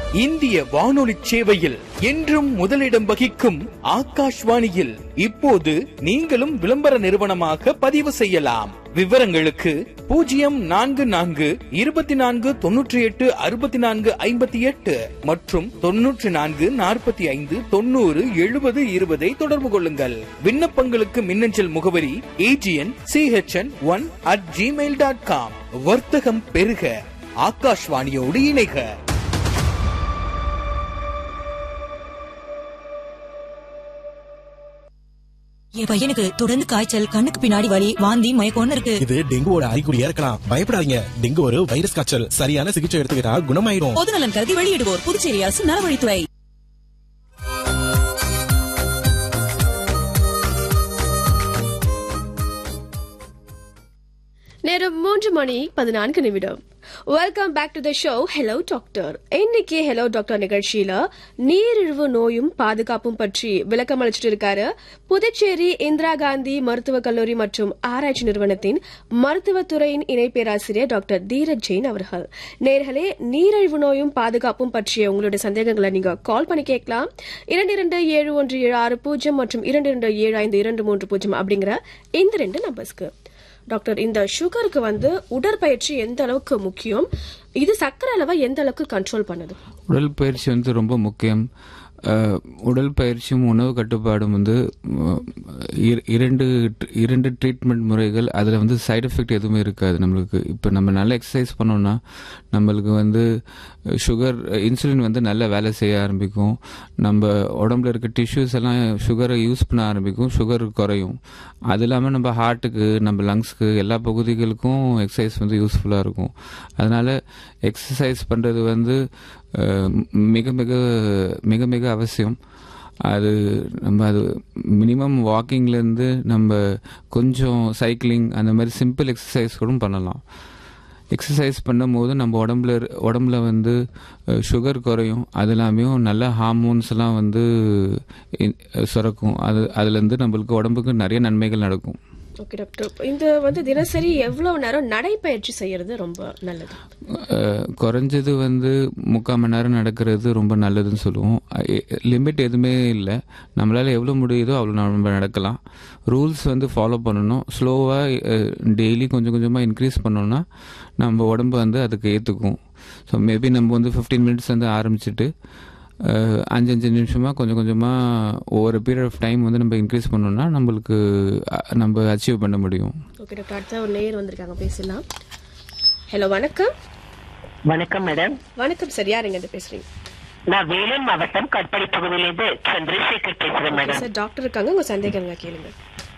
இந்திய வானொலி சேவையில் என்றும் முதலிடம் வகிக்கும் ஆகாஷ்வாணியில் இப்போது நீங்களும் விளம்பர நிறுவனமாக பதிவு செய்யலாம் விவரங்களுக்கு பூஜ்ஜியம் நான்கு நான்கு இருபத்தி நான்கு தொன்னூற்றி எட்டு அறுபத்தி நான்கு ஐம்பத்தி எட்டு மற்றும் தொன்னூற்றி நான்கு நாற்பத்தி ஐந்து தொண்ணூறு எழுபது இருபதை தொடர்பு கொள்ளுங்கள் விண்ணப்பங்களுக்கு மின்னஞ்சல் முகவரி AGN CHN one at Gmail dot com வர்த்தகம் பெருக ஆகாஷ்வாணியோடு இணைக என் பையனுக்கு தொடர்ந்து காய்ச்சல் கண்ணுக்கு பின்னாடி வலி வாந்தி மயக்கம்னு இருக்கு இது டெங்குவோட அறிகுறியா இருக்கலாம் பயப்படாதீங்க டெங்கு ஒரு வைரஸ் காய்ச்சல் சரியான சிகிச்சை எடுத்துக்கிட்டா குணமாயிடும் பொது நலன் கருதி வெளியிடுவோர் புதுச்சேரி அரசு நலவழித்துறை நேரம் மூன்று மணி பதினான்கு நிமிடம் welcome back to the show hello doctor இன்னைக்கு ஹலோ டாக்டர் நிகழ்ச்சியில நீரிழிவு நோயும் பாதுகாப்பும் பற்றி விளக்கம் அளிச்சிட்டு இருக்காரு புதுச்சேரி இந்திரா காந்தி மருத்துவக் கல்லூரி மற்றும் ஆராய்ச்சி நிறுவனத்தின் மருத்துவத்துறையின் இணை பேராசிரியர் டாக்டர் தீரஜ் ஜெயின் அவர்கள் நேர்களே நீரிழிவு நோயும் பாதுகாப்பும் பற்றிய உங்களுடைய சந்தேகங்களை நீங்க கால் பண்ணி கேட்கலாம் இரண்டு இரண்டு ஏழு ஒன்று ஏழு ஆறு பூஜ்ஜியம் மற்றும் இரண்டு இரண்டு ஏழு ஐந்து இரண்டு மூன்று பூஜ்ஜியம் அப்படிங்கிற இந்த ரெண்டு நம்பர்ஸ்க்கு டாக்டர் இந்த சுகருக்கு வந்து உடற்பயிற்சி எந்த அளவுக்கு முக்கியம் இது சர்க்கரை அளவை எந்த அளவுக்கு கண்ட்ரோல் பண்ணுது உடற்பயிற்சி வந்து ரொம்ப முக்கியம் அஹ், உடற்பயிற்சியும் உணவு கட்டுப்பாடும் வந்து உம், இர- இரண்டு இரண்டு ட்ரீட்மெண்ட் முறைகள் அதில் வந்து சைடு எஃபெக்ட் எதுவுமே இருக்காது நம்மளுக்கு இப்போ நம்ம நல்லா எக்ஸசைஸ் பண்ணோம்னா நம்மளுக்கு வந்து சுகர் இன்சுலின் வந்து நல்லா வேலை செய்ய ஆரம்பிக்கும் நம்ம உடம்புல இருக்க டிஷ்யூஸ் எல்லாம் சுகரை யூஸ் பண்ண ஆரம்பிக்கும் சுகர் குறையும் அது இல்லாமல் நம்ம ஹார்ட்டுக்கு நம்ம லங்ஸ்க்கு எல்லா பகுதிகளுக்கும் எக்ஸசைஸ் வந்து யூஸ்ஃபுல்லாக இருக்கும் அதனால் எக்ஸசைஸ் பண்ணுறது வந்து அஹ், மிக மிக மிக மிக அவசியம் அது நம்ம அது மினிமம் வாக்கிங்லேருந்து நம்ம கொஞ்சம் சைக்கிளிங் அந்த மாதிரி சிம்பிள் எக்ஸசைஸ் கூட பண்ணலாம் எக்ஸசைஸ் பண்ணும்போது நம்ம உடம்புல இரு- உடம்புல வந்து சுகர் குறையும் அது எல்லாமே நல்ல ஹார்மோன்ஸ் எல்லாம் வந்து இ- சுரக்கும் அது அதுலேருந்து நம்மளுக்கு உடம்புக்கு நிறைய நன்மைகள் நடக்கும் ஓகே டாக்டர் இந்த வந்து தினசரி எவ்வளவு நேரம் நடைப்பயிற்சி செய்யறது ரொம்ப நல்லது அஹ், குறைஞ்சது வந்து முக்கால் மணி நேரம் நடக்கிறது ரொம்ப நல்லதுன்னு சொல்லுவோம் லிமிட் எதுவுமே இல்லை நம்மளால் எவ்வளோ முடியுதோ அவ்வளோ நம்ம நடக்கலாம் ரூல்ஸ் வந்து ஃபாலோ பண்ணணும் ஸ்லோவாக டெய்லி கொஞ்சம் கொஞ்சமாக இன்க்ரீஸ் பண்ணோம்னா நம்ம உடம்பு வந்து அதுக்கு ஏற்றுக்கும் ஸோ மேபி நம்ம வந்து ஃபிஃப்டீன் மினிட்ஸ் வந்து ஆரம்பிச்சிட்டு அஹ், அஞ்சு அஞ்சு நிமிஷமாக கொஞ்சம் கொஞ்சமாக ஒவ்வொரு பீரியட் ஆஃப் டைம் வந்து நம்ம இன்க்ரீஸ் பண்ணோம்னா நம்மளுக்கு அஹ், நம்ம அச்சீவ் பண்ண முடியும் ஓகே டாக்டர் அடுத்த ஒரு நேயர் வந்திருக்காங்க பேசலாம் ஹலோ வணக்கம் வணக்கம் மேடம் வணக்கம் சார் யாருங்க இருந்து பேசுறீங்க நான் வேலூர் மாவட்டம் கட்படி பகுதியிலிருந்து சந்திரசேகர் பேசுறேன் மேடம் சார் டாக்டர் இருக்காங்க உங்க சந்தேகங்க கேளுங்க